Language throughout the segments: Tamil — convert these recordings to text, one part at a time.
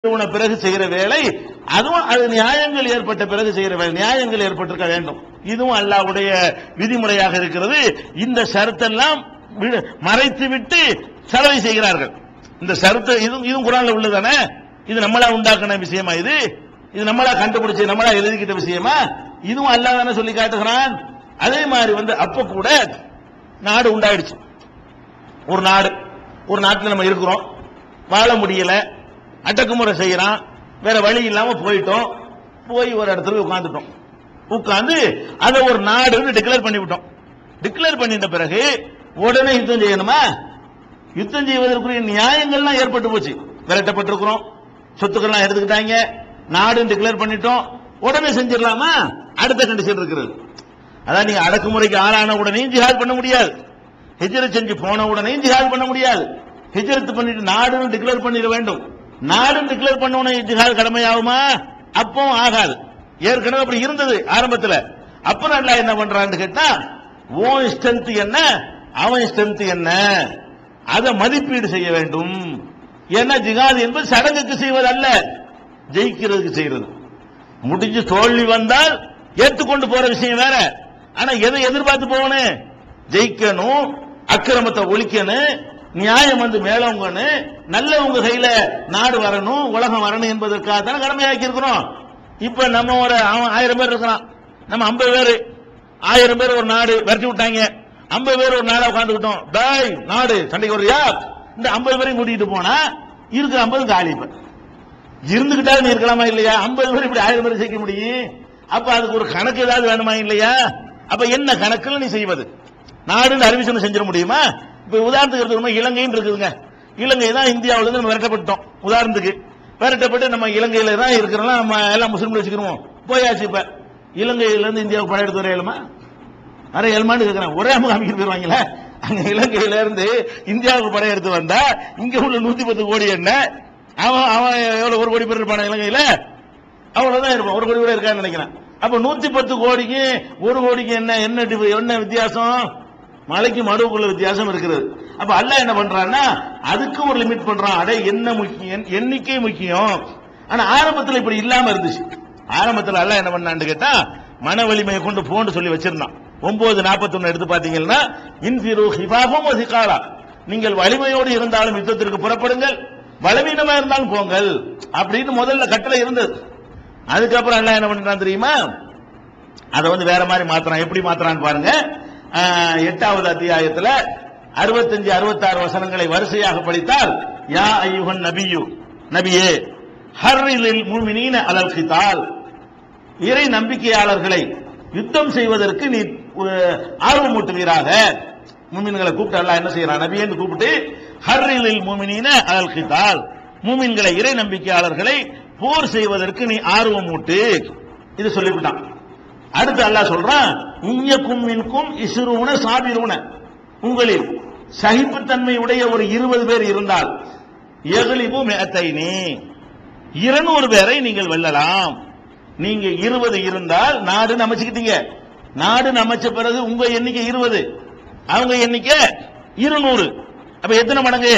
உன பிறகு செய்கிற வேலை அதுவும் அது நியாயங்கள் ஏற்பட்ட பிறகு செய்கிற வேலை நியாயங்கள் ஏற்பட்டிருக்க வேண்டும் இதுவும் அல்லாஹ்வுடைய விதிமுறையாக இருக்கிறது இந்த ஷரத்தெல்லாம் வி- மறைத்து விட்டு செலவை செய்கிறார்கள் இந்த ஷரத்து இதுவும் இதுவும் குரான்ல உள்ளதானே இது நம்மளா உண்டாக்கின விஷயமா இது இது நம்மளா கண்டுபிடிச்சு நம்மளா எழுதிக்கிட்ட விஷயமா இதுவும் அல்லாஹ் தானே சொல்லி காட்டுகிறான் அதே மாதிரி வந்து அப்ப கூட நாடு உண்டாயிடுச்சு ஒரு நாடு ஒரு நாட்டில் நம்ம இருக்கிறோம் வாழ முடியல அடக்குமுறை செய்யறான் வேற வழி இல்லாம போயிட்டோம் போய் ஒரு இடத்துல போய் உட்கார்ந்துட்டோம் உட்கார்ந்து அதை ஒரு நாடுன்னு டிக்ளேர் பண்ணிவிட்டோம் டிக்ளேர் பண்ணிட்ட பிறகு உடனே யுத்தம் செய்யணுமா யுத்தம் செய்வதற்குரிய நியாயங்கள்லாம் ஏற்பட்டு போச்சு விரட்டப்பட்டிருக்கிறோம் சொத்துக்கள்லாம் எடுத்துக்கிட்டாங்க நாடுன்னு டிக்ளேர் பண்ணிட்டோம் உடனே செஞ்சிடலாமா அடுத்த கண்டிஷன் இருக்கிறது அதான் நீங்க அடக்குமுறைக்கு ஆளான உடனே ஜிஹாத் பண்ண முடியாது ஹிஜ்ரத் செஞ்சு போன உடனே ஜிஹாத் பண்ண முடியாது ஹிஜ்ரத் பண்ணிட்டு நாடுன்னு டிக்ளேர் பண்ணிட வேண்டும் நாடுன்னு டிக்ளேர் பண்ண உடனே ஜிஹாத் கடமையாகுமா அப்பவும் ஆகாது ஏற்கனவே அப்படி இருந்தது ஆரம்பத்துல அப்புறம் அல்லாஹ் என்ன பண்றான்னு கேட்டா உன் ஸ்ட்ரென்த் என்ன அவன் ஸ்ட்ரென்த் என்ன அதை மதிப்பீடு செய்ய வேண்டும் ஏன்னா ஜிஹாத் என்பது சடங்குக்கு செய்வது அல்ல ஜெயிக்கிறதுக்கு செய்யறது முடிஞ்சு தோல்வி வந்தால் ஏற்றுக்கொண்டு போற விஷயம் வேற ஆனா எதை எதிர்பார்த்து போகணும் ஜெயிக்கணும் அக்கிரமத்தை ஒழிக்கணும் நியாயம் வந்து மேலவங்கன்னு நல்லவங்க கையில நாடு வரணும் உலகம் வரணும் என்பதற்காக தானே கடமையாக்கி இருக்கிறோம் இப்ப நம்ம ஒரு அவன் ஆயிரம் பேர் இருக்கிறான் நம்ம ஐம்பது பேர் ஆயிரம் பேர் ஒரு நாடு விரட்டி விட்டாங்க ஐம்பது பேர் ஒரு நாடா உட்காந்துக்கிட்டோம் டாய் நாடு சண்டைக்கு வரியா இந்த ஐம்பது பேரையும் கூட்டிட்டு போனா இருக்கிற ஐம்பது காலி இப்ப இருந்துகிட்டா நீ இருக்கலாமா இல்லையா ஐம்பது பேர் இப்படி ஆயிரம் பேர் சேர்க்க முடியும் அப்ப அதுக்கு ஒரு கணக்கு ஏதாவது வேணுமா இல்லையா அப்ப என்ன கணக்குல நீ செய்வது நாடுன்னு அறிவிச்சு செஞ்சிட முடியுமா இப்ப உதாரணத்துக்கு எடுத்துக்கணும் இலங்கைன்னு இருக்குதுங்க இலங்கை தான் இந்தியாவுல இருந்து நம்ம விரட்டப்பட்டோம் உதாரணத்துக்கு விரட்டப்பட்டு நம்ம இலங்கையில தான் இருக்கிறோம் நம்ம எல்லாம் முஸ்லீம்கள் வச்சுக்கிறோம் போயாச்சு இப்ப இலங்கையில இருந்து இந்தியாவுக்கு படையெடுத்து வர இயலுமா வர இயலுமான்னு கேட்கிறேன் ஒரே அமுக அமைக்கிட்டு போயிருவாங்களே அங்க இலங்கையில இருந்து இந்தியாவுக்கு படையெடுத்து வந்தா இங்க உள்ள நூத்தி பத்து கோடி என்ன அவன் அவன் எவ்வளவு ஒரு கோடி பேர் இருப்பான இலங்கையில அவ்வளவுதான் இருப்பான் ஒரு கோடி கூட இருக்கான்னு நினைக்கிறேன் அப்ப நூத்தி பத்து கோடிக்கு ஒரு கோடிக்கு என்ன என்ன டிஃப- என்ன வித்தியாசம் மலைக்கு மடுவுக்குள்ள வித்தியாசம் இருக்கிறது அப்ப அல்லாஹ் என்ன பண்றான்னா அதுக்கு ஒரு லிமிட் பண்றான் அடே என்ன முக்கியம் எண்ணிக்கை முக்கியம் ஆனா ஆரம்பத்துல இப்படி இல்லாம இருந்துச்சு ஆரம்பத்துல அல்லாஹ் என்ன பண்ணான்னு கேட்டா மன வலிமையை கொண்டு போன்னு சொல்லி வச்சிருந்தான் ஒன்பது நாற்பத்தொன்னு எடுத்து பாத்தீங்கன்னா இன்பிரு ஹிபாபம் சிகாலா நீங்கள் வலிமையோடு இருந்தாலும் யுத்தத்திற்கு புறப்படுங்கள் பலவீனமா இருந்தாலும் போங்கள் அப்படின்னு முதல்ல கட்டளை இருந்தது அதுக்கப்புறம் எல்லாம் என்ன பண்றான் தெரியுமா அதை வந்து வேற மாதிரி மாத்துறான் எப்படி மாத்துறான்னு பாருங்க ஆஹ், எட்டாவது அத்தியாயத்துல அறுபத்தஞ்சு அறுபத்தாறு வசனங்களை வரிசையாக படித்தால் யா ஐயுகன் நபியு நபியே ஹர்ரிலில் முமினீன அலல் கிதால் இறை நம்பிக்கையாளர்களை யுத்தம் செய்வதற்கு நீ அஹ், ஆர்வமூட்டுவீராக மூமின்களை கூப்பிட்டு அல்லாஹ் என்ன செய்யறான் நபியன்னு கூப்பிட்டு ஹர்ரிலில் முமினீன அலல் கிதால் மூமின்களை இறை நம்பிக்கையாளர்களை போர் செய்வதற்கு நீ ஆர்வமூட்டு இது சொல்லிவிட்டான் அடுத்து அல்லாஹ் சொல்றான் இங்கக்கும் மின்கும் இசுருன சாபிருன உங்களில் சகிப்புத்தன்மை உடைய ஒரு இருபது பேர் இருந்தால் எகலிபு மேத்தைனி இருநூறு பேரை நீங்கள் வெல்லலாம் நீங்க இருபது இருந்தால் நாடு அமைச்சுக்கிட்டீங்க நாடு அமைச்ச பிறகு உங்க எண்ணிக்கை இருபது அவங்க எண்ணிக்கை இருநூறு அப்ப எத்தனை மடங்கு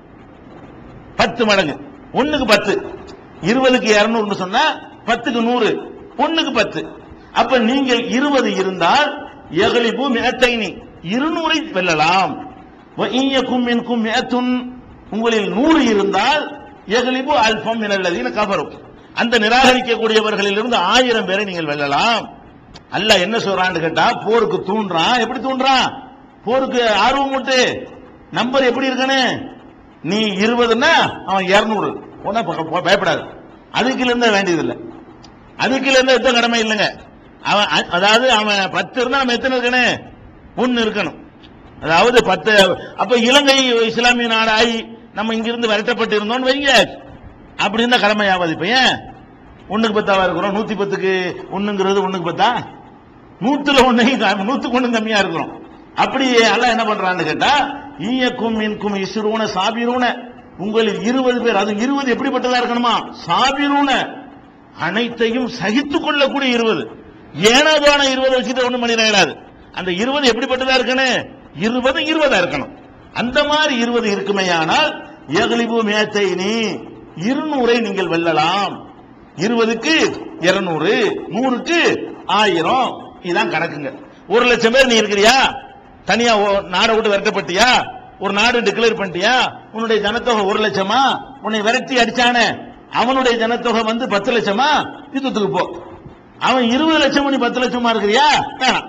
பத்து மடங்கு ஒண்ணுக்கு பத்து இருபதுக்கு இருநூறுன்னு சொன்னா பத்துக்கு நூறு ஒண்ணுக்கு பத்து அப்ப நீங்கள் இருபது இருந்தால் எகலிபு மேத்தைனி இருநூறை வெல்லலாம் இயக்கும் மின்கும் மேத்துன் உங்களில் நூறு இருந்தால் எகலிபு அல்பம் எனல்லதீன கபரும் அந்த நிராகரிக்கக்கூடியவர்களில் இருந்து ஆயிரம் பேரை நீங்கள் வெல்லலாம் அல்லாஹ் என்ன சொல்றான்னு கேட்டா போருக்கு தூண்டுறான் எப்படி தூண்டுறான் போருக்கு ஆர்வம் மூட்டு நம்பர் எப்படி இருக்கனே நீ இருபதுன்னா அவன் இருநூறு ஒன்னும் பயப்படாது அதுக்கு இருந்தா வேண்டியதில்லை அதுக்கு இருந்தா எத்தனை கடமை இல்லைங்க அவன் அ- அதாவது அவன் பத்து இருந்தா நம்ம எத்தனை இருக்கணும் ஒன்னு இருக்கணும் அதாவது பத்து அப்ப இலங்கை இஸ்லாமிய நாடாகி நம்ம இங்கிருந்து விரட்டப்பட்டு இருந்தோம்னு வைங்க அப்படி இருந்தா கடமையாவது இப்ப ஏன் ஒண்ணுக்கு பத்தாவா இருக்கிறோம் நூத்தி பத்துக்கு ஒண்ணுங்கிறது ஒண்ணுக்கு பத்தா நூத்துல ஒண்ணு நூத்துக்கு ஒண்ணு கம்மியா இருக்கிறோம் அப்படி எல்லாம் என்ன பண்றான்னு கேட்டா ஈயக்கும் மின்கும் இசுரூன சாபிரூன உங்களில் இருபது பேர் அது இருபது எப்படிப்பட்டதா இருக்கணுமா சாபிரூன அனைத்தையும் சகித்துக் கொள்ளக்கூடிய இருபது ஏனாதான இருபது வச்சுட்டு ஒண்ணும் பண்ணிடாது அந்த இருபது எப்படிப்பட்டதா இருக்கணும் இருபது இருபதா இருக்கணும் அந்த மாதிரி இருபது இருக்குமேயானால் எகலிபு மேத்தை நீ இருநூறை நீங்கள் வெல்லலாம் இருபதுக்கு இருநூறு நூறுக்கு ஆயிரம் இதுதான் கணக்குங்க ஒரு லட்சம் பேர் நீ இருக்கிறியா தனியா ஓ- நாடை விட்டு விரட்டப்பட்டியா ஒரு நாடு டிக்ளேர் பண்ணிட்டியா உன்னுடைய ஜனத்தொகை ஒரு லட்சமா உன்னை விரட்டி அடிச்சானே அவனுடைய ஜனத்தொகை வந்து பத்து லட்சமா யுத்தத்துக்கு போ அவன் இருபது லட்சம் நீ பத்து லட்சமா இருக்கிறியா வேணாம்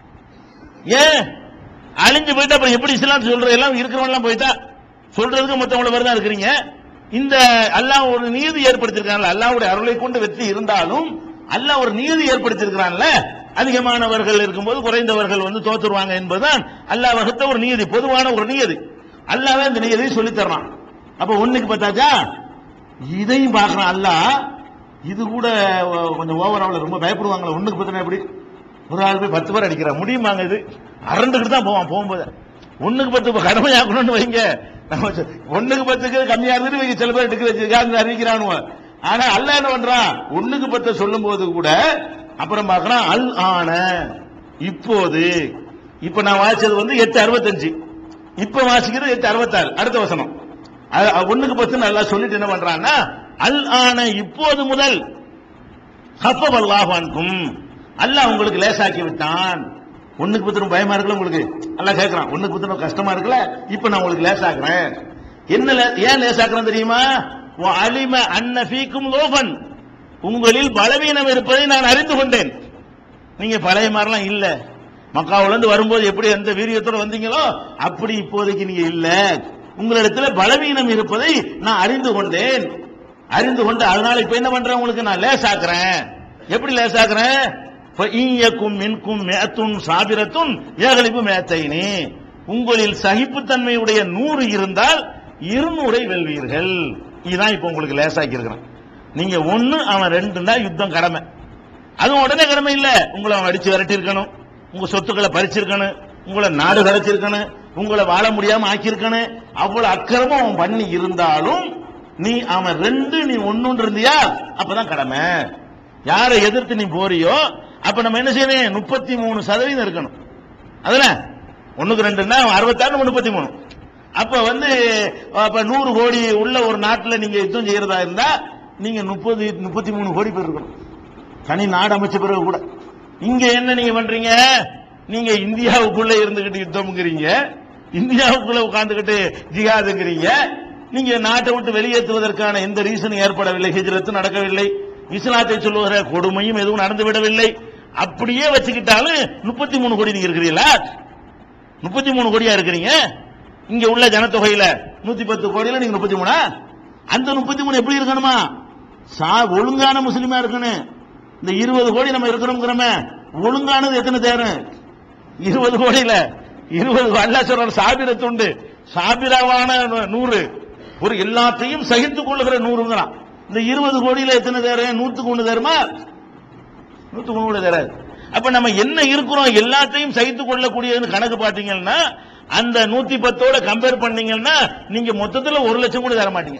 ஏன் அழிஞ்சு போயிட்டா அப்புறம் எப்படி இஸ்லாம் சொல்ற எல்லாம் இருக்கிறவன் எல்லாம் போயிட்டா சொல்றதுக்கு மொத்தவங்கள மாதிரி தான் இருக்கிறீங்க இந்த அல்லாஹ் ஒரு நீதி ஏற்படுத்தியிருக்கான்ல அல்லாஹ்வுடைய அருளை கொண்டு வெற்றி இருந்தாலும் அல்லாஹ் ஒரு நீதி ஏற்படுத்தியிருக்கிறான்ல அதிகமானவர்கள் இருக்கும்போது குறைந்தவர்கள் வந்து தோத்துருவாங்க என்பதுதான் அல்லாஹ் வகுத்த ஒரு நீதி பொதுவான ஒரு நீதி அல்லாஹ்வே இந்த நீதியை சொல்லித் தர்றான் அப்ப ஒண்ணுக்கு பார்த்தாச்சா இதையும் பார்க்கறான் அல்லாஹ் இது கூட அஹ், கொஞ்சம் ஓவராவில் ரொம்ப பயப்படுவாங்களே ஒண்ணுக்கு பத்தினா எப்படி ஒரு ஆள் போய் பத்து பேர் அடிக்கிறா முடியுமாங்க இது அரண்டுக்கிட்டு தான் போவான் போகும்போது ஒண்ணுக்கு பத்து இப்ப கடமையாக்கணும்னு வைங்க நம்ம சொ- ஒண்ணுக்கு பத்துக்கு கம்மியா இருந்துட்டு வைங்க சில பேர் எடுக்க வச்சிருக்காங்க அறிவிக்கிறானுவ ஆனா அல்லாஹ் என்ன பண்றான் ஒண்ணுக்கு பத்து சொல்லும் போது கூட அப்புறம் பார்க்கறான் அல் ஆன இப்போது இப்ப நான் வாசிச்சது வந்து எட்டு அறுபத்தஞ்சு இப்ப வாசிக்கிறது எட்டு அறுபத்தாறு அடுத்த வசனம் அது ஒண்ணுக்கு பத்து நல்லா சொல்லிட்டு என்ன பண்றான்னா அல் ஆன இப்போது முதல் ஹஃபப் அல்லாஹான்கும் அல்லாஹ் உங்களுக்கு லேசாக்கி விட்டான் ஒண்ணுக்கு பத்திரம் பயமா இருக்குல்ல உங்களுக்கு அல்லாஹ் கேட்கறான் ஒண்ணுக்கு பத்திரம் கஷ்டமா இருக்குல்ல இப்ப நான் உங்களுக்கு லேசாக்குறேன் என்ன லே- ஏன் லேசாக்குறேன் தெரியுமா வ அலிம அன்ன ஃபீக்கும் லோபன் உங்களில் பலவீனம் இருப்பதை நான் அறிந்து கொண்டேன் நீங்க பழைய மாதிரிலாம் இல்ல மக்காவுல இருந்து வரும்போது எப்படி எந்த வீரியத்தோட வந்தீங்களோ அப்படி இப்போதைக்கு நீங்க இல்ல உங்களிடத்துல பலவீனம் இருப்பதை நான் அறிந்து கொண்டேன் அறிந்து கொண்டு அதனால இப்ப என்ன பண்றேன் உங்களுக்கு நான் லேசாக்குறேன் எப்படி லேசாக்குறேன் கும் மின்கும் மேத்துன் சாபிரத்துன் ஏகலிப்பு மேத்தைனி உங்களில் சகிப்புத்தன்மையுடைய நூறு இருந்தால் இருநூறை வெல்வீர்கள் இதுதான் இப்ப உங்களுக்கு லேசாக்கி இருக்கிறேன் நீங்க ஒண்ணு அவன் ரெண்டுன்னா யுத்தம் கடமை அதுவும் உடனே கடமை இல்ல உங்களை அவன் அடிச்சு விரட்டி இருக்கணும் உங்க சொத்துக்களை பறிச்சிருக்கணும் உங்களை நாடு கரைச்சிருக்கணும் உங்களை வாழ முடியாம ஆக்கியிருக்கணும் அவ்வளவு அக்கிரமம் அவன் பண்ணி இருந்தாலும் நீ அவன் ரெண்டு நீ ஒன்னு இருந்தியா அப்பதான் கடமை யாரை எதிர்த்து நீ போறியோ அப்ப நம்ம என்ன செய்யணும் முப்பத்தி மூணு சதவீதம் இருக்கணும் அதுல ஒண்ணுக்கு ரெண்டுன்னா அறுபத்தாறு முப்பத்தி மூணு அப்ப வந்து அப்ப நூறு கோடி உள்ள ஒரு நாட்டுல நீங்க யுத்தம் செய்யறதா இருந்தா நீங்க முப்பது முப்பத்தி மூணு கோடி பேர் இருக்கணும் தனி நாடு அமைச்ச பிறகு கூட இங்க என்ன நீங்க பண்றீங்க நீங்க இந்தியாவுக்குள்ள இருந்துகிட்டு யுத்தம்ங்கிறீங்க இந்தியாவுக்குள்ள உட்கார்ந்துகிட்டு ஜிஹாதுங்கிறீங்க நீங்க நாட்டை விட்டு வெளியேற்றுவதற்கான எந்த ரீசனும் ஏற்படவில்லை ஹிஜ்ரத்து நடக்கவில்லை இஸ்லாத்தை சொல்லுகிற கொடுமையும் எதுவும் நடந்து விடவில்லை அப்படியே வச்சுக்கிட்டாலும் முப்பத்தி மூணு கோடி நீங்க இருக்கிறீங்களா முப்பத்தி மூணு கோடியா இருக்கிறீங்க இங்க உள்ள ஜனத்தொகையில நூத்தி பத்து கோடியில நீங்க முப்பத்தி மூணா அந்த முப்பத்தி மூணு எப்படி இருக்கணுமா சா ஒழுங்கான முஸ்லிமா இருக்கணும் இந்த இருபது கோடி நம்ம இருக்கணுங்கிறோமே ஒழுங்கானது எத்தனை தேரும் இருபது கோடியில இருபது அல்லா சொல்ற சாபிரத்துண்டு சாபிராவான நூ- நூறு ஒரு எல்லாத்தையும் சகித்துக் கொள்ளுகிற நூறுங்கிறான் இந்த இருபது கோடியில எத்தனை தேரும் நூத்துக்கு ஒண்ணு தேருமா நூத்துக்கு ஒண்ணு கூட தராது அப்ப நம்ம என்ன இருக்கிறோம் எல்லாத்தையும் சகித்துக் கொள்ளக்கூடியதுன்னு கணக்கு பாத்தீங்கன்னா அந்த நூத்தி பத்தோட கம்பேர் பண்ணீங்கன்னா நீங்க மொத்தத்துல ஒரு லட்சம் கூட தர மாட்டீங்க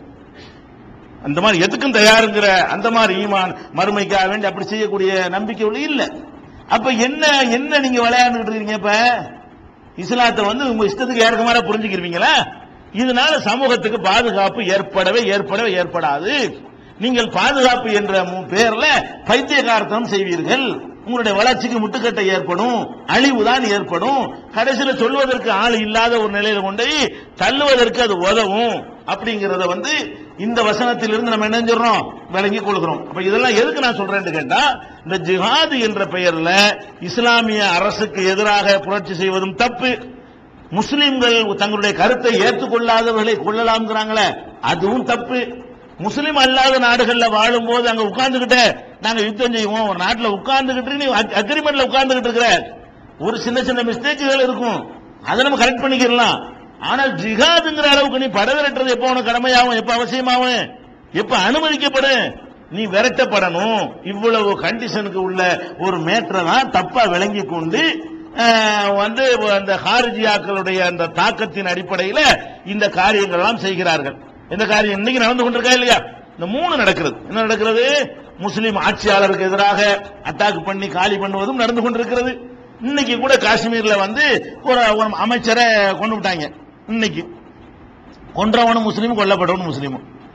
அந்த மாதிரி எதுக்கும் தயாருங்கிற அந்த மாதிரி ஈமான் மறுமைக்காக வேண்டி அப்படி செய்யக்கூடிய நம்பிக்கை உள்ள இல்ல அப்ப என்ன என்ன நீங்க விளையாண்டுட்டு இருக்கீங்க இப்ப இஸ்லாத்தை வந்து உங்க இஷ்டத்துக்கு ஏற்க மாதிரி புரிஞ்சுக்கிறீங்களா இதனால சமூகத்துக்கு பாதுகாப்பு ஏற்படவே ஏற்படவே ஏற்படாது நீங்கள் பாதுகாப்பு என்ற மு- பேர்ல பைத்தியகாரத்தனம் செய்வீர்கள் உங்களுடைய வளர்ச்சிக்கு முட்டுக்கட்டை ஏற்படும் அழிவுதான் ஏற்படும் கடைசியில சொல்வதற்கு ஆள் இல்லாத ஒரு நிலையில கொண்டு போய் தள்ளுவதற்கு அது உதவும் அப்படிங்கறத வந்து இந்த வசனத்திலிருந்து நம்ம என்ன செஞ்சிடறோம் விளங்கி கொள்கிறோம் அப்ப இதெல்லாம் எதுக்கு நான் சொல்றேன்னு கேட்டா இந்த ஜிஹாது என்ற பெயர்ல இஸ்லாமிய அரசுக்கு எதிராக புரட்சி செய்வதும் தப்பு முஸ்லிம்கள் தங்களுடைய கருத்தை ஏற்றுக்கொள்ளாதவர்களை கொள்ளலாம்ங்கிறாங்களே அதுவும் தப்பு முஸ்லிம் அல்லாத நாடுகள்ல வாழும்போது அங்க உட்கார்ந்துகிட்டு நாங்க யுத்தம் செய்வோம் ஒரு நாட்டுல உட்கார்ந்துகிட்டு நீ அக்ரிமெண்ட்ல உட்கார்ந்துகிட்டு இருக்கிற ஒரு சின்ன சின்ன மிஸ்டேக்குகள் இருக்கும் அதை நம்ம கரெக்ட் பண்ணிக்கிறலாம் ஆனால் ஜிஹாதுங்கிற அளவுக்கு நீ பட விரட்டுறது எப்போ உனக்கு கடமையாகும் எப்ப அவசியமாகும் எப்ப அனுமதிக்கப்படும் நீ விரட்டப்படணும் இவ்வளவு கண்டிஷனுக்கு உள்ள ஒரு மேட்டரை தான் தப்பா விளங்கி கொண்டு அஹ், வந்து அந்த ஹாரிஜியாக்களுடைய அந்த தாக்கத்தின் அடிப்படையில இந்த காரியங்கள் எல்லாம் செய்கிறார்கள் இந்த காரியம் இன்னைக்கு நடந்து கொண்டிருக்கா இல்லையா இந்த மூணு நடக்கிறது என்ன நடக்கிறது முஸ்லிம் ஆட்சியாளருக்கு எதிராக அட்டாக் பண்ணி காலி பண்ணுவதும் நடந்து கொண்டிருக்கிறது இன்னைக்கு கூட காஷ்மீர்ல வந்து ஒரு ஒரு அமைச்சரை கொண்டு விட்டாங்க இன்னைக்கு கொன்றவனும் முஸ்லீமும் கொல்லப்பட்டவனும் முஸ்லீமும்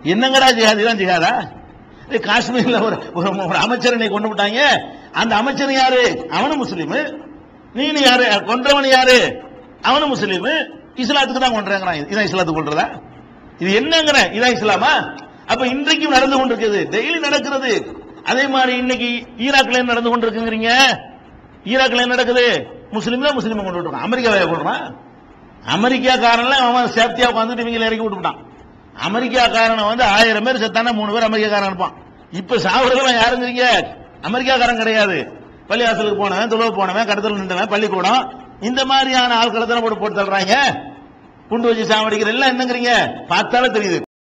என்னங்கடா ஜிஹாத் இதான் ஜிஹாதா ஏய், காஷ்மீர்ல ஒரு ஒரு ஒரு அமைச்சரை கொண்டு விட்டாங்க அந்த அமைச்சர் யாரு அவனும் முஸ்லீம் நீனு யாரு கொன்றவன் யாரு அவனும் முஸ்லீம் இஸ்லாத்துக்கு தான் கொன்றாங்கிறான் இதான் இஸ்லாத்துக்கு கொன்றதா இது என்னங்கிற இதான் இஸ்லாமா அப்ப இன்றைக்கும் நடந்து கொண்டிருக்குது டெய்லி நடக்கிறது அதே மாதிரி இன்னைக்கு ஈராக்ல என்ன நடந்து கொண்டிருக்குங்கிறீங்க ஈராக்ல என்ன நடக்குது முஸ்லீம் தான் முஸ்லீம் கொண்டு விட்டுறான் அமெரிக்காவை கொள்றான் அமெரிக்கா காரன்லாம் அவன் சேஃப்டியா உட்காந்துட்டு இவங்களை இறக்கி விட்டுட்டான் அமெரிக்கா காரனை வந்து ஆயிரம் பேர் செத்தானா மூணு பேர் அமெரிக்கா காரன் இருப்பான் இப்ப சாவுறதெல்லாம் யாருங்கிறீங்க அமெரிக்கா காரன் கிடையாது பள்ளிவாசலுக்கு போனவன் துளவு போனவன் கடத்தல் நின்றவன் பள்ளிக்கூடம் இந்த மாதிரியான ஆட்களை தானே போட்டு போட்டு தள்ளுறாங்க குண்டு வச்சு சாவடிக்கிற எல்லாம் என்னங்கிறீங்க பார்த்தாலே தெரியுது